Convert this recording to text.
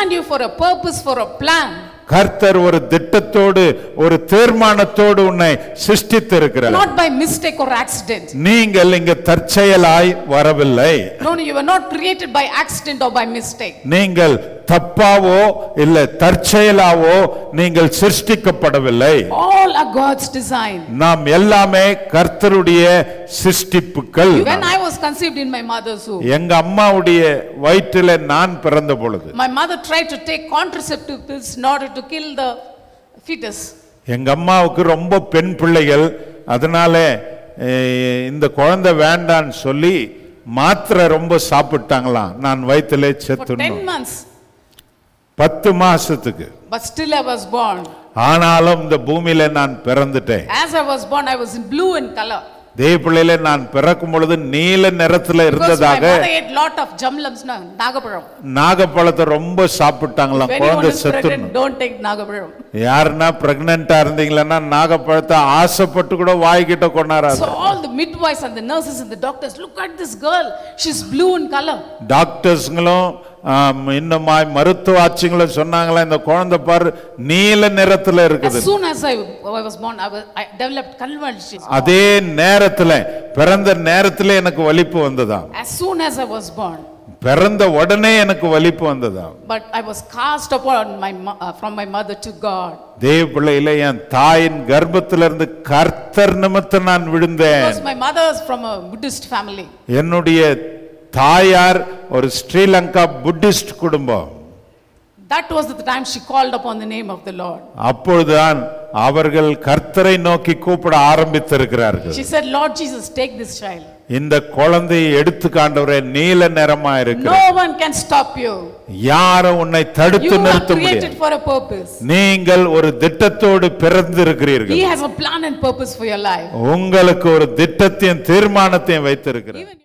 designed you for a purpose, for a plan. கர்த்தர் ஒரு திட்டத்தோடு ஒரு தீர்மானத்தோடு உன்னை சிருஷ்டித்திருக்கிறார் Not by mistake or accident. நீங்கள் இங்க தற்செயலாய் வரவில்லை No, no, you were not created by accident or by mistake. நீங்கள் தப்பாவோ இல்ல தற்செயலாவோ நீங்கள் சிருஷ்டிக்கப்படவில்லை All are God's design. நாம் எல்லாமே கர்த்தருடைய சிருஷ்டிப்புகள் When I was conceived in my mother's womb, எங்க அம்மாவுடைய வயிற்றில நான் பிறந்த பொழுது my mother tried to take contraceptive pills in order to kill the fetus. எங்க அம்மாவுக்கு ரொம்ப பெண் பிள்ளைகள் அதனால eh, இந்த குழந்தை வேண்டான்னு சொல்லி மாத்திரை ரொம்ப சாப்பிட்டாங்களாம் நான் வயிற்றிலே For 10 செத்துணும் months, பத்து மாசத்துக்கு but still I was born. ஆனாலும் இந்த பூமியில நான் பிறந்துட்டேன் As I was born, I was in blue in color. தேவ பிள்ளையில நான் பிறக்கும் பொழுது நீல நிறத்துல Because my இருந்ததாக mother ate lot of jamlams, no, nagaparam. நாகப்பழத்தை ரொம்ப சாப்பிட்டாங்களாம் If anyone குழந்தை is pregnant, செத்துணும் don't take nagaparam. யாருன்னா பிரெக்னண்டா இருந்தீங்களன்னா நாகப்பழத்தை ஆசைப்பட்டு கூட வாய்கிட்ட கொண்டாராது So all the midwives and the nurses and the doctors, look at this girl, she's blue in color. டாக்டர்ஸ்களும் ஆம், இன்னுமாய் மருத்துவ ஆட்சிகளும் சொன்னாங்களா இந்த குழந்தை பாரு நீல நிறத்துல இருக்குது As soon as I, I was born, I, was, I developed convulsions. அதே நேரத்துல பிறந்த நேரத்துல எனக்கு வலிப்பு வந்ததாம் As soon as I was born. பிறந்த உடனே எனக்கு வலிப்பு வந்ததாம் But I was cast upon my, mo- uh, from my mother to God. தேவ பிள்ளையில என் தாயின் கர்ப்பத்திலிருந்து கர்த்தர் நிமித்தம் நான் விழுந்தேன் Because my mother is from a Buddhist family. என்னுடைய தாயார் ஒரு ஸ்ரீலங்கா புத்திஸ்ட் குடும்பம் That was the time she called upon the name of the Lord. அப்பொழுதுதான் அவர்கள் கர்த்தரை நோக்கி கூப்பிட ஆரம்பித்திருக்கிறார்கள் She said, Lord Jesus, take this child. இந்த குழந்தையை எடுத்து காண்டவரே நீல நிறமா இருக்கிற No one can stop you. யாரும் உன்னை You தடுத்து are நிறுத்த முடியாது created for a purpose. நீங்கள் ஒரு திட்டத்தோடு பிறந்திருக்கிறீர்கள் He has a plan and purpose for your life. உங்களுக்கு ஒரு திட்டத்தையும் தீர்மானத்தையும் வைத்திருக்கிறார் Even